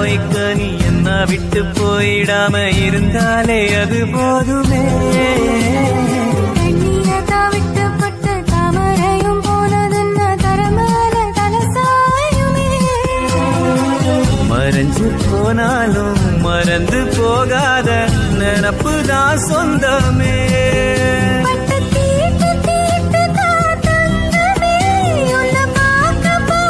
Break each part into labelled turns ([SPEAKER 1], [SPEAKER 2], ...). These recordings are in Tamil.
[SPEAKER 1] வைக்க நீ என்ன விட்டு போயிடாம இருந்தாலே அது போதுமே
[SPEAKER 2] கண்ணீரத்தா விட்டுப்பட்டு தாமரையும் போனதுன்ன தரமேல தலசாயுமே
[SPEAKER 1] மறைஞ்சு போனாலும் மறந்து போகாத நினப்பு தான் சொந்தமே
[SPEAKER 2] பட்டு தீட்டு தீட்டு காத்தங்கமே உன்னை பார்க்க போ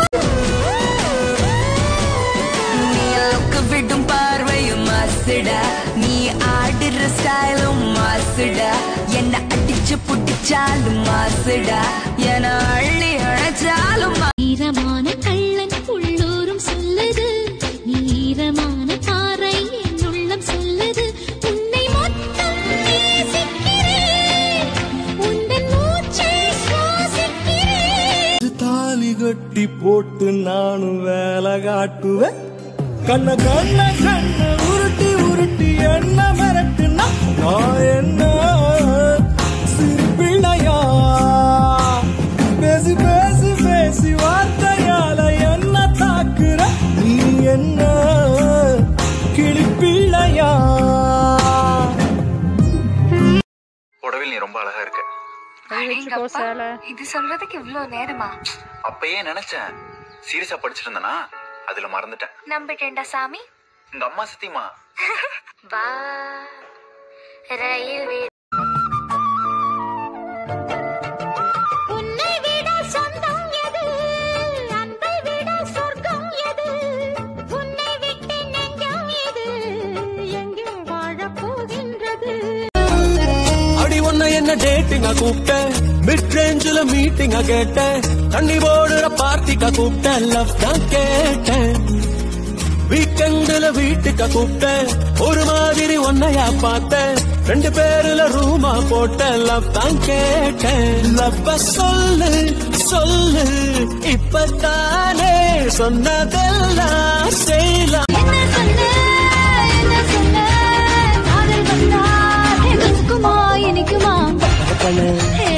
[SPEAKER 3] நீ லுக்கு விடும் பார்வையும் மாசுடா நீ ஆடுற ஸ்டைலும் மாசுடா என்ன அடிச்சு புடிச்சாலும் மாசுடா என அள்ளி அணைச்சாலும் மா-
[SPEAKER 4] ஈரமான கள்ளன் உள்ளூரும் சொல்லுது நீரமான பாறை என் உள்ளம் சொல்லுது உன்னை மொத்தம் நேசிக்கிறேன் உந்தன் மூச்சை சுவாசிக்கிறேன்
[SPEAKER 1] தாலி கட்டி போட்டு நானும் வேலை காட்டுவேன் கண்ண கண்ண கண்ண உருட்டி உருட்டி என்ன மிரட்டுனா நான் என்ன சிறு பிள்ளையா பேசி பேசி பேசி வார்த்தையால என்ன தாக்குற நீ என்ன கிளிப்பிள்ளையா
[SPEAKER 5] புடவில் நீ ரொம்ப அழகா இருக்க
[SPEAKER 2] இது சொல்றதுக்கு இவ்ளோ நேரமா
[SPEAKER 5] அப்பயே நினைச்சேன் சீரியஸா படிச்சிட்டு இருந்தனா அதுல மறந்துட்டேன்
[SPEAKER 2] நம்பிட்டேன்டா சாமி
[SPEAKER 5] உங்க அம்மா சத்தியமா
[SPEAKER 2] வா ரயில்
[SPEAKER 4] உன்னை விட சொந்தம் எது அன்பை விட சொர்க்கம் எது உன்னை விட்டு நெஞ்சம் எது எங்கே வாழப் போகின்றது
[SPEAKER 1] அடி ஒன்ன என்ன டேட்டிங்க கூப்பிட்டேன் மிட் ரேஞ்சில மீட்டிங்க கேட்டேன் தண்ணி போடுற பார்ட்டிக்க கூப்பிட்டேன் லவ் தான் கேட்டேன் வீக்கெண்டுல வீட்டுக்க கூப்பிட்டேன் ஒரு மாதிரி ஒன்னையா பார்த்தேன் ரெண்டு பேருல ரூமா போட்டேன் லவ் தான் கேட்டேன் லவ்வ சொல்லு சொல்லு இப்பதானே சொன்னதெல்லாம் செய்யலாம்
[SPEAKER 4] என்ன சொல்ல என்ன சொல்ல காதல் வந்தால் எனக்குமா எனக்குமா ஹே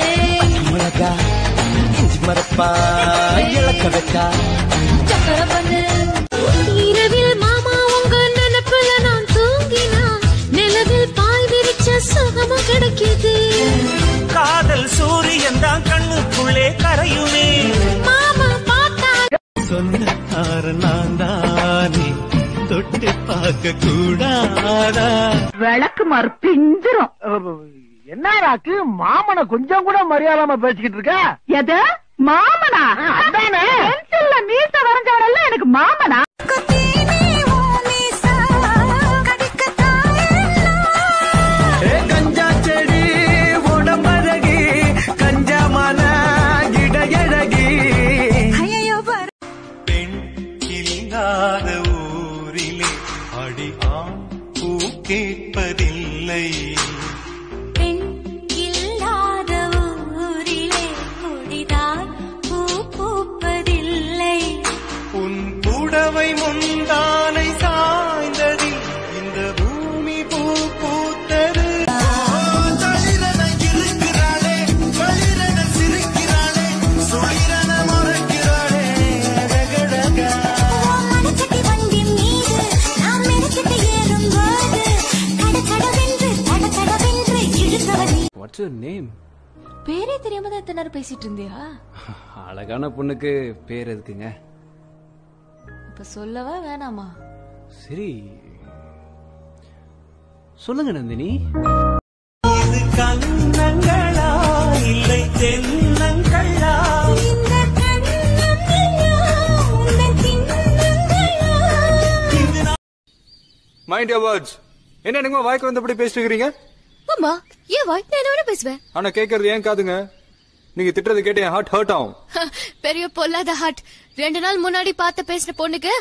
[SPEAKER 4] சக்கர பண்ணு இரவில் மாமா உங்க நினைப்புல நான் தூங்கினா நிலவில் பாய் விரிச்ச சுகமும் கிடைக்குது
[SPEAKER 1] காதல் சூரியன் தான் கண்ணுக்குள்ளே கரையுமே
[SPEAKER 4] மாமா பார்த்தா
[SPEAKER 1] சொன்னாரு நான் தானே தொட்டு பார்க்க கூடாதா
[SPEAKER 6] விளக்கு பிஞ்சிரும் என்னடாக்கு மாமனை கொஞ்சம் கூட மரியாதாம பேசிக்கிட்டு இருக்க எது மாமனா அதானே பென்சில்ல மீச வரைஞ்சவரெல்லாம் எனக்கு மாமனா
[SPEAKER 1] கஞ்சா செடி உடம்பழகி கஞ்சா மன இடையழகி பெண் இல்லாத ஊரிலே அடி ஆண் பூ கேட்பதில்லை
[SPEAKER 2] பெண் இல்லாத ஊரிலே கொடிதான் பூ பூப்பதில்லை
[SPEAKER 1] உன் புடவை முந்தானை சாய்ந்ததில் இந்த பூமி பூ பூத்தது இருக்கிறாளே களிரன சிரிக்கிறாளே சுழிரன முறைக்கிறாளே
[SPEAKER 2] மனச்சட்டி வண்டின் மீது நாம் மெனக்கிட்டு ஏறும்போது கடகடவென்று தடதடவென்று இழுத்தவனே
[SPEAKER 7] வாட்ஸ் யுவர் நேம்
[SPEAKER 2] பேரே தெரியாம தான் எத்தனை நேரம் பேசிட்டு இருந்தியா
[SPEAKER 7] அழகான பொண்ணுக்கு பேர் எதுக்குங்க
[SPEAKER 2] இப்ப சொல்லவா வேணாமா
[SPEAKER 7] சரி சொல்லுங்க நந்தினி
[SPEAKER 1] இது கண்ணங்களா இல்லை தென்னங்களா
[SPEAKER 2] இந்த கண்ணம் எல்லாம் உந்தன் கிண்ணங்களா
[SPEAKER 7] மைண்ட் யோர் வேர்ட்ஸ் என்ன நீங்க வாய்க்கு வந்தபடி பேசிட்டு இருக்கிறீங்க
[SPEAKER 4] ஆமா ஏன் வாய் நான் என்ன வேணா பேசுவேன்
[SPEAKER 7] ஆனா கேக்குறது ஏன் காதுங்க நீங்க திட்டுறது கேட்டு என் ஹார்ட் ஹர்ட் ஆகும்
[SPEAKER 4] பெரிய பொல்லாத ஹார்ட் ரெண்டு நாள் முன்னாடி பார்த்து பேசின பொண்ணுக்கு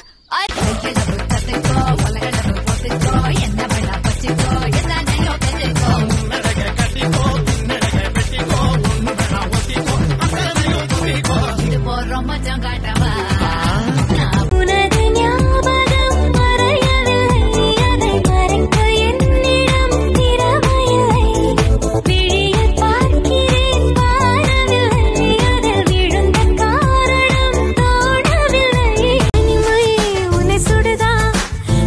[SPEAKER 2] உனது ஞாபகம் மறையவில்லை அதை மறைக்க என்னிடம் திறமையில்லை விழியில் பார்க்கிறேன் பாடவில்லை அதில் விழுந்த காரணம் தோணவில்லை இனிமை உன்னை சுடுதா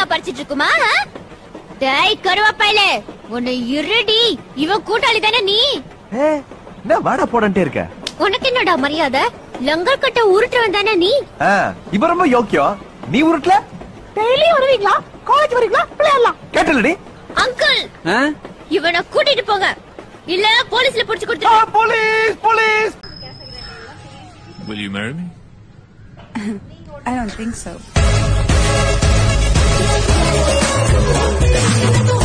[SPEAKER 4] படிச்சிட்டு இருக்குமா ஆ? டேய் கருவாப்பையிலே உன்னை இருடி இவன் கூட்டாளி தானே நீ
[SPEAKER 8] ஏ, என்ன வாடா போடன்ட்டே இருக்க
[SPEAKER 4] உனக்கு என்னடா மரியாதை லங்கர் கட்ட உருட்டுறவன் தானே நீ
[SPEAKER 8] ஆ, இவ ரொம்ப யோக்கியம் நீ உருட்டல
[SPEAKER 6] டெய்லி வருவீங்களா காலேஜ் வரீங்களா விளையாடலாம்
[SPEAKER 8] கேட்டலடி
[SPEAKER 4] அங்கிள் இவனை கூட்டிட்டு போங்க இல்ல போலீஸ்ல புடிச்சு கொடுத்து
[SPEAKER 8] police police
[SPEAKER 9] Will you marry me?
[SPEAKER 3] I don't think so.